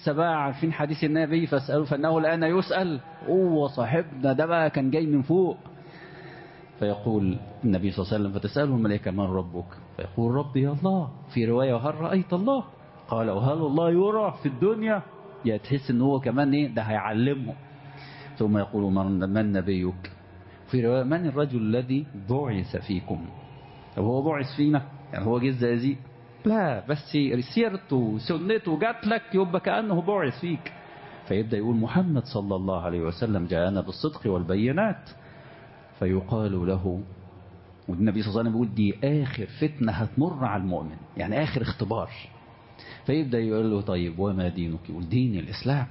لسه بقى عارفين حديث النبي فاسألوا فإنه الآن يسأل هو صاحبنا ده بقى كان جاي من فوق فيقول النبي صلى الله عليه وسلم فتسأله الملائكة من ربك فيقول ربي الله في رواية وهل رأيت الله قال وهل الله يرى في الدنيا يا تحس ان هو كمان ايه ده هيعلمه ثم يقول من, من نبيك في رواية من الرجل الذي بعث فيكم طب هو بعث فينا يعني هو جه الزقازيق لا بس سيرته سنته جات لك يبقى كأنه بعث فيك فيبدأ يقول محمد صلى الله عليه وسلم جاءنا بالصدق والبينات فيقال له والنبي صلى الله عليه وسلم بيقول دي آخر فتنة هتمر على المؤمن يعني آخر اختبار فيبدأ يقول له طيب وما دينك يقول دين الإسلام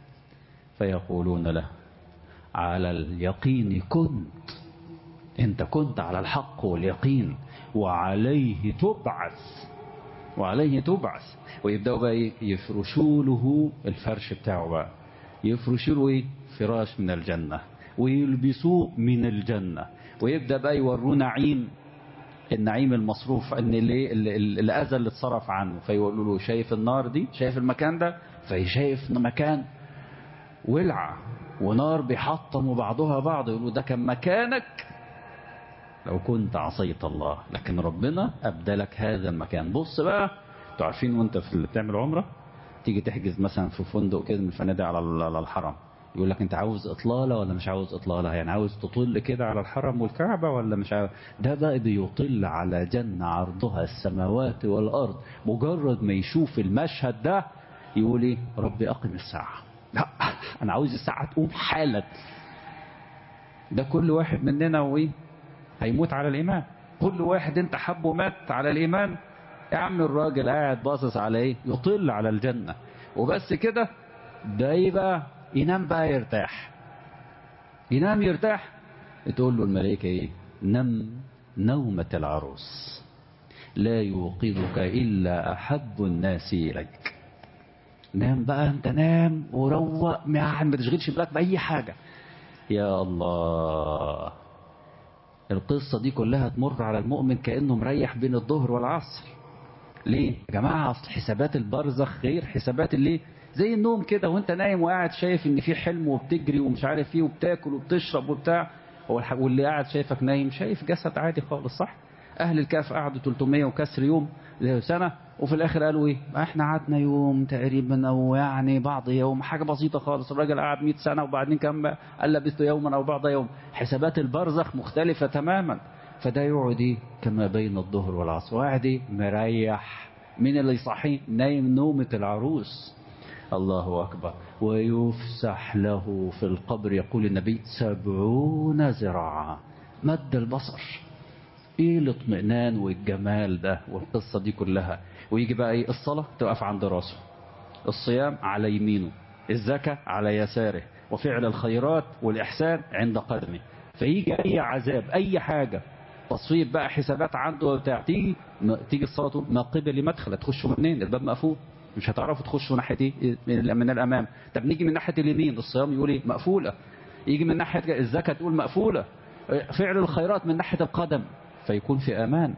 فيقولون له على اليقين كنت انت كنت على الحق واليقين وعليه تبعث وعليه تبعث ويبدأوا بقى ايه يفرشوا له الفرش بتاعه بقى يفرشوا له ايه فراش من الجنة ويلبسوه من الجنة ويبدأ بقى يوروه نعيم النعيم المصروف ان اللي الاذى اللي اتصرف عنه فيقولوا له شايف النار دي شايف المكان ده فشايف مكان ولع ونار بيحطموا بعضها بعض يقولوا ده كان مكانك لو كنت عصيت الله لكن ربنا أبدلك هذا المكان بص بقى انتوا عارفين وانت في اللي بتعمل عمرة تيجي تحجز مثلا في فندق كده من الفنادق على الحرم يقول لك انت عاوز اطلالة ولا مش عاوز اطلالة يعني عاوز تطل كده على الحرم والكعبة ولا مش عاوز ده بقى بيطل على جنة عرضها السماوات والارض مجرد ما يشوف المشهد ده يقول ايه ربي اقم الساعة لا انا عاوز الساعة تقوم حالا ده كل واحد مننا وايه هيموت على الإيمان كل واحد انت حبه مات على الإيمان يا عم الراجل قاعد باصص على ايه يطل على الجنة وبس كده ده يبقى ينام بقى يرتاح ينام يرتاح تقول له الملائكة ايه نم نومة العروس لا يوقظك إلا أحب الناس إليك نام بقى انت نام وروق ما تشغلش بالك بأي حاجة يا الله القصة دي كلها تمر على المؤمن كأنه مريح بين الظهر والعصر ليه يا جماعة أصل حسابات البرزخ غير حسابات اللي زي النوم كده وانت نايم وقاعد شايف ان في حلم وبتجري ومش عارف ايه وبتاكل وبتشرب وبتاع واللي قاعد شايفك نايم شايف جسد عادي خالص صح اهل الكهف قعدوا 300 وكسر يوم سنة وفي الاخر قالوا ايه احنا قعدنا يوم تقريبا او يعني بعض يوم حاجة بسيطة خالص الراجل قعد 100 سنة وبعدين كم قال لبثت يوما او بعض يوم حسابات البرزخ مختلفة تماما فده يقعد ايه كما بين الظهر والعصر وقاعد ايه مريح مين اللي يصحيه نايم نومة العروس الله أكبر ويفسح له في القبر يقول النبي سبعون زراعة مد البصر ايه الاطمئنان والجمال ده والقصة دي كلها ويجي بقى ايه الصلاة تقف عند راسه الصيام على يمينه الزكاة على يساره وفعل الخيرات والإحسان عند قدمه فيجي أي عذاب أي حاجة تصويب بقى حسابات عنده وبتاع تيجي تيجي الصلاة تقول ما قبل مدخل تخشوا منين الباب مقفول مش هتعرفوا تخشوا ناحية ايه من الأمام طب نيجي من ناحية اليمين الصيام يقول ايه مقفولة يجي من ناحية الزكاة تقول مقفولة فعل الخيرات من ناحية القدم فيكون في أمان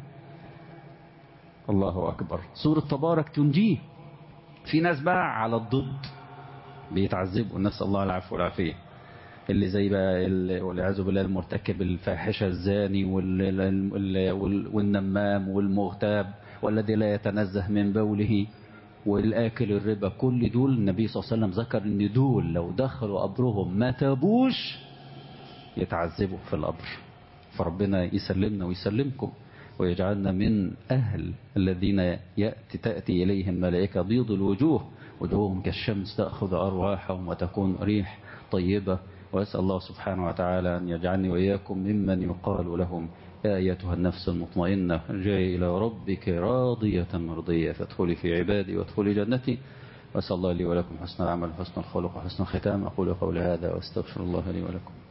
الله أكبر سورة تبارك تنجيه في ناس بقى على الضد بيتعذبوا نسأل الله العفو والعافية اللي زي بقى والعياذ بالله المرتكب الفاحشة الزاني والنمام والمغتاب والذي لا يتنزه من بوله والآكل الربا كل دول النبي صلى الله عليه وسلم ذكر ان دول لو دخلوا قبرهم ما تابوش يتعذبوا في القبر فربنا يسلمنا ويسلمكم ويجعلنا من أهل الذين يأتي تأتي إليهم ملائكة بيض الوجوه وجوههم كالشمس تأخذ أرواحهم وتكون ريح طيبة وأسأل الله سبحانه وتعالى أن يجعلني وإياكم ممن يقال لهم يا أيتها النفس المطمئنة ارجعي إلى ربك راضية مرضية فادخلي في عبادي وادخلي جنتي وأسأل الله لي ولكم حسن العمل حسن الخلق وحسن الختام أقول قولي هذا وأستغفر الله لي ولكم